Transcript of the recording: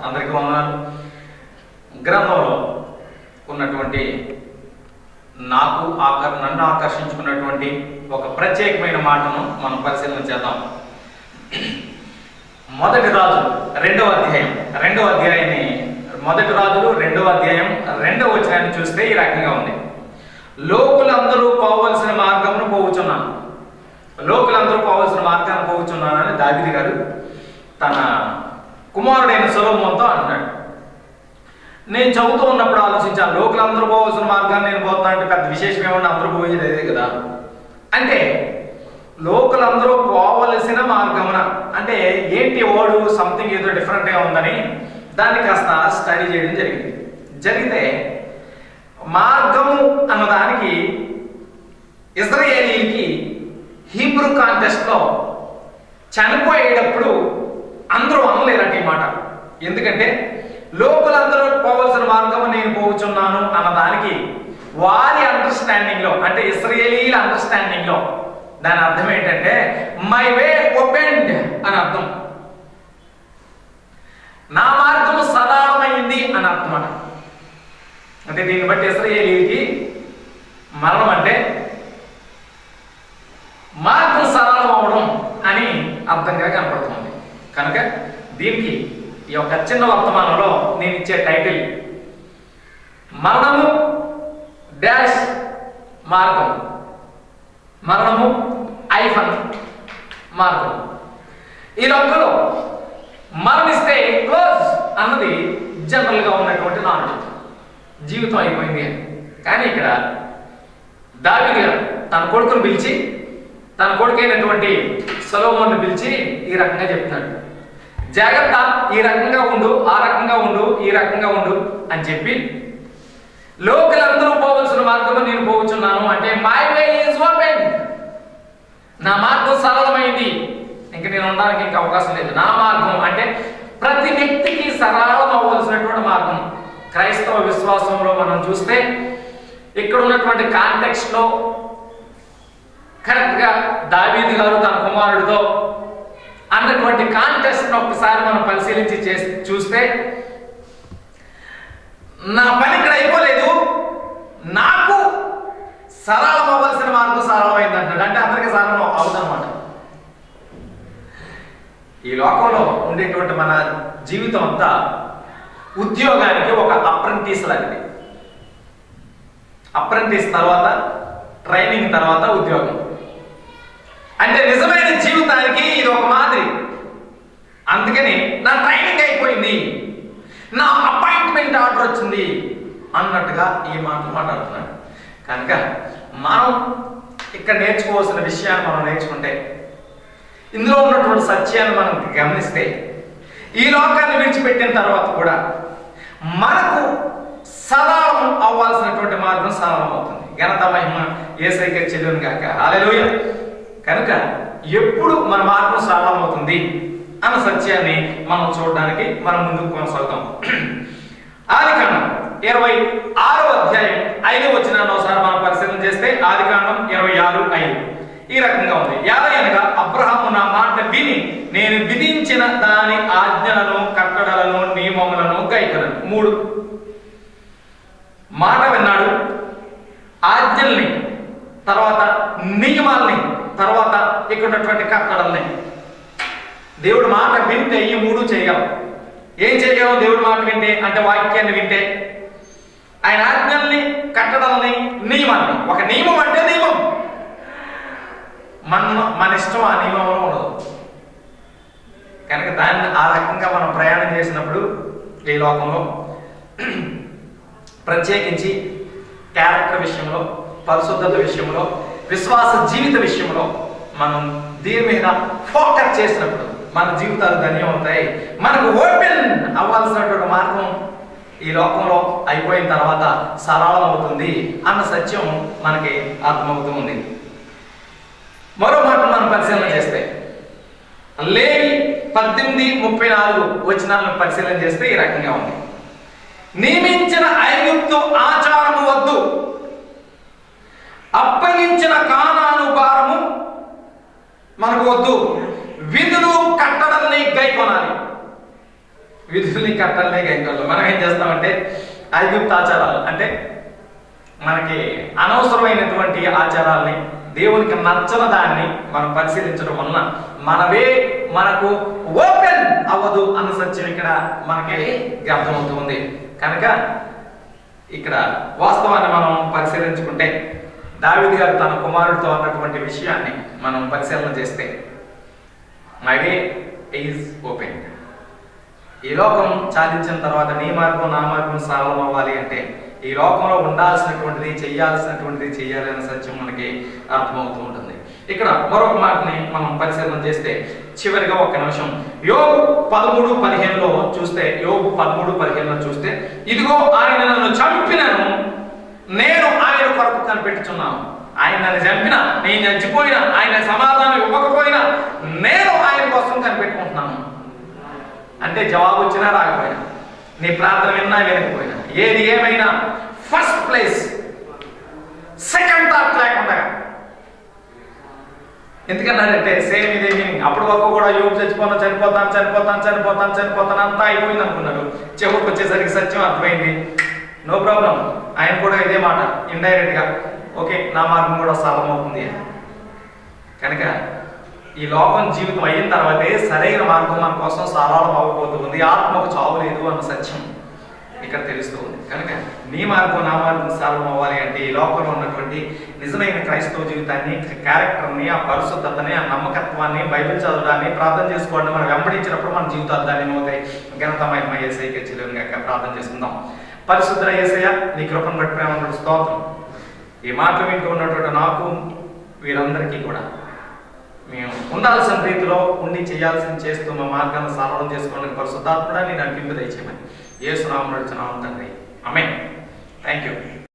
అందరికీ వందనాలు గ్రంథంలో ఉన్నటువంటి నాకు ఆకర్ నన్ను ఆకర్షించుకున్నటువంటి ఒక ప్రత్యేకమైన మాటను మనం పరిశీలన చేద్దాం మొదటి రాజు రెండవ అధ్యాయం రెండవ అధ్యాయాన్ని మొదటి రాజులు రెండవ అధ్యాయం రెండవ వచనాన్ని చూస్తే ఈ రకంగా ఉంది లోకులందరూ పోవలసిన మార్గమును పోవుచున్నాను లోకులందరూ పోవలసిన మార్గాన్ని పోవుచున్నానని దావిది గారు తన కుమారుడైన సొలోమోన్తో అంటున్నాడు నేను చదువుతూ ఉన్నప్పుడు ఆలోచించాను లోకులందరూ పోవలసిన మార్గాన్ని నేను పోతున్నా అంటే పెద్ద విశేషం ఏమన్నా అందరూ పోయేది అదే కదా అంటే లోకులందరూ పోవలసిన మార్గమున అంటే ఏంటి ఓడు సంథింగ్ ఏదో డిఫరెంట్గా ఉందని దాన్ని కాస్త స్టడీ చేయడం జరిగింది జరిగితే మార్గము అన్నదానికి ఇజ్రాయేలీకి హీబ్రూ కాంటెస్ట్లో చనిపోయేటప్పుడు అందరూ అనలేరట ఈ మాట ఎందుకంటే లోకులందరూ పోవలసిన మార్గం నేను పోవచ్చున్నాను అన్నదానికి వారి అండర్స్టాండింగ్ లో అంటే ఇస్రాయేలీల అండర్స్టాండింగ్ లో దాని అర్థం ఏంటంటే మై వే ఓపెన్డ్ అని అర్థం నా మార్గము సరళమైంది అని అర్థం అన్నమాట అంటే దీన్ని బట్టి ఇస్రాయేలీకి మరణం అంటే మార్గం సరళం అవడం అని అర్థంగా కనపడుతుంది కనుక దీనికి ఈ యొక్క చిన్న వర్తమానంలో నేను ఇచ్చే టైటిల్ మరణము డాష్ మార్గం మరణము ఐఫన్ మార్గం ఈ రంగులో మరణిస్తే క్లోజ్ అన్నది జనరల్గా ఉన్నటువంటి నాలెడ్జ్ జీవితం అయిపోయింది అని కానీ ఇక్కడ దావిది గారు తన కొడుకును పిలిచి తన కొడుకైనటువంటి సొలోమోన్ను పిలిచి ఈ రకంగా చెప్తున్నాడు జాగ్రత్త ఈ రకంగా ఉండు ఆ రకంగా ఉండు ఈ రకంగా ఉండు అని చెప్పి లోకలందరూ పోవలసిన మార్గంలో నేను పోవచ్చున్నాను అంటే మై వే ఈజ్ ఓపెన్ నా మార్గం సరళమైంది ఇంక నేను ఉండడానికి ఇంకా అవకాశం లేదు నా మార్గం అంటే ప్రతి వ్యక్తికి సరళం అవ్వాల్సినటువంటి మార్గం క్రైస్తవ విశ్వాసంలో మనం చూస్తే ఇక్కడ ఉన్నటువంటి కాంటెక్స్ట్ లో కరెక్ట్ గా దావీది గారు తన కుమారుడితో అన్నటువంటి కాంటెస్ట్ ఒకసారి మనం పరిశీలించి చేసి చూస్తే నా పని ఇక్కడ అయిపోలేదు నాకు సరళం అవ్వాల్సిన మార్గం సరళమైంది అంటాడు అంటే అందరికీ సరళం అవుదన్నమాట ఈ లోకంలో ఉండేటువంటి మన జీవితం అంతా ఉద్యోగానికి ఒక అప్రెంటిస్ లాంటిది అప్రెంటిస్ తర్వాత ట్రైనింగ్ తర్వాత ఉద్యోగం అంటే నిజమైన జీవితానికి ఇది ఒక మాదిరి అందుకని నా ట్రైనింగ్ అయిపోయింది నా అపాయింట్మెంట్ ఆర్డర్ వచ్చింది అన్నట్టుగా ఈ మాటలు మాట్లాడుతున్నాడు కనుక మనం ఇక్కడ నేర్చుకోవాల్సిన విషయాన్ని మనం నేర్చుకుంటే ఇందులో ఉన్నటువంటి సత్యాన్ని మనం గమనిస్తే ఈ లోకాన్ని విడిచిపెట్టిన తర్వాత కూడా మనకు సరళం అవ్వాల్సినటువంటి మార్గం సరళం అవుతుంది ఘనత మహిమ ఏసైకి చెల్లును కాక అలెలుయ కనుక ఎప్పుడు మన మార్గం సరళం అవుతుంది అన్న సత్యాన్ని మనం చూడడానికి మనం ముందుకు కొనసాగుతాం ఆది కాండం ఇరవై ఆరో అధ్యాయం ఐదో వచ్చిన ఒకసారి మనం పరిశీలన చేస్తే ఆది కాండం ఇరవై ఆరు ఐదు ఈ రకంగా ఉంది యాదయనగా అబ్రహాము నా మాట విని నేను విధించిన దాని ఆజ్ఞలను కట్టడలను నియమములను గైకలను మూడు మాట విన్నాడు ఆజ్ఞల్ని తర్వాత నియమాల్ని తర్వాత ఇక్కడ ఉన్నటువంటి కట్టడల్ని దేవుడు మాట వింటే ఈ మూడు చేయగలం ఏం చేయగలం దేవుడి మాట వింటే అంటే వాక్యాన్ని వింటే ఆయన ఆజ్ఞల్ని కట్టడాలని నియమాన్ని ఒక నియమం అంటే నియమం మన మన ఇష్టం ఆ నియమంలో ఉండదు కనుక దాన్ని ఆ రకంగా మనం ప్రయాణం చేసినప్పుడు ఈ లోకంలో ప్రత్యేకించి క్యారెక్టర్ విషయంలో పరిశుద్ధత విషయంలో విశ్వాస జీవిత విషయంలో మనం దీని మీద ఫోకస్ చేసినప్పుడు మన జీవితాలు ధన్యం అవుతాయి మనకు ఓపెన్ అవ్వాల్సినటువంటి మార్గం ఈ లోకంలో అయిపోయిన తర్వాత సరళం అవుతుంది అన్న సత్యం మనకి అర్థమవుతూ ఉంది మరో మాట మనం పరిశీలన చేస్తే లేవి పద్దెనిమిది ముప్పై నాలుగు వచనాలను పరిశీలన చేస్తే ఈ రకంగా ఉంది నియమించిన ఐగుప్తు ఆచారము వద్దు అప్పగించిన కానాను భారము మనకు వద్దు విధులు కట్టడల్ని గైకొనాలి విధుల్ని కట్టాలనే గైకోవాలి మనం ఏం చేస్తామంటే ఐగుప్త ఆచారాలు అంటే మనకి అనవసరమైనటువంటి ఆచారాల్ని దేవునికి నచ్చని దాన్ని మనం పరిశీలించడం వలన మనవే మనకు ఓపెన్ అవ్వదు అన్న సత్యం ఇక్కడ మనకి అర్థమవుతుంది కనుక ఇక్కడ వాస్తవాన్ని మనం పరిశీలించుకుంటే దావిది గారు తన కుమారుడితో అన్నటువంటి విషయాన్ని మనం పరిశీలన చేస్తే మై వే ఈజ్ ఓపెన్ ఈ లోకం సాధించిన తర్వాత నీ మార్గం నా మార్గం సరళం అవ్వాలి అంటే ఈ లోకంలో ఉండాల్సినటువంటిది చేయాల్సినటువంటిది చేయాలి అనే సత్యం మనకి అర్థమవుతూ ఉంటుంది ఇక్కడ మరొక మాటని మనం పరిశీలన చేస్తే చివరిగా ఒక నిమిషం యోగు పదమూడు పదిహేనులో చూస్తే యోగు పదమూడు పదిహేనులో చూస్తే ఇదిగో ఆయన నన్ను చంపినను నేను ఆయన కొరకు కనిపెట్టుచున్నాను ఆయన నన్ను చంపిన నేను చచ్చిపోయినా ఆయన సమాధానం ఇవ్వకపోయినా నేను ఆయన కోసం కనిపెట్టుకుంటున్నాను అంటే జవాబు వచ్చినా రాకపోయినా నీ ప్రార్థన విన్నా వినకపోయినా ఏది ఏమైనా ఫస్ట్ ప్లేస్ సెకండ్ థాట్ లేకుండా ఎందుకన్నాడంటే సేమ్ ఇదే మీనింగ్ అప్పటి వరకు కూడా యోగు చచ్చిపోతాను చనిపోతాను చనిపోతాను చనిపోతాను చనిపోతాను అంతా అయిపోయింది అనుకున్నాడు చివరికి వచ్చేసరికి సత్యం అర్థమైంది నో ప్రాబ్లం ఆయన కూడా ఇదే మాట ఇండైరెక్ట్ గా ఓకే నా మార్గం కూడా సరళం అవుతుంది అని కనుక ఈ లోకం జీవితం అయిన తర్వాతే సరైన మార్గం మన కోసం సరళం అవ్వబోతుంది ఆత్మకు చావు లేదు అన్న సత్యం ఇక్కడ తెలుస్తూ ఉంది కనుక నీ మార్గం నా మార్గం సరళం అవ్వాలి అంటే ఈ లోకంలో ఉన్నటువంటి నిజమైన క్రైస్తవ జీవితాన్ని క్యారెక్టర్ని ఆ పరిశుద్ధతని ఆ నమ్మకత్వాన్ని బైబిల్ చదవడాన్ని ప్రార్థన చేసుకోవడం మనం వెంబడించినప్పుడు మన జీవితాలు దాన్ని అవుతాయి ఘనత మహిమ ఏసైకి చెల్లెలుగాక ప్రార్థన చేసుకుందాం పరిశుద్ధ ఏసయ్య నీ కృపను బట్టి ప్రేమ స్తోత్రం ఈ మాటలు వింటూ ఉన్నటువంటి నాకు వీరందరికీ కూడా మేము ఉండాల్సిన రీతిలో ఉండి చేయాల్సింది చేస్తూ మా మార్గాన్ని సరళం చేసుకోవడానికి పరిశుద్ధాత్మడా నేను నడిపింపు దయచేయమని ఏ సునామం నడుచున్నాం తండ్రి అమే థ్యాంక్ యూ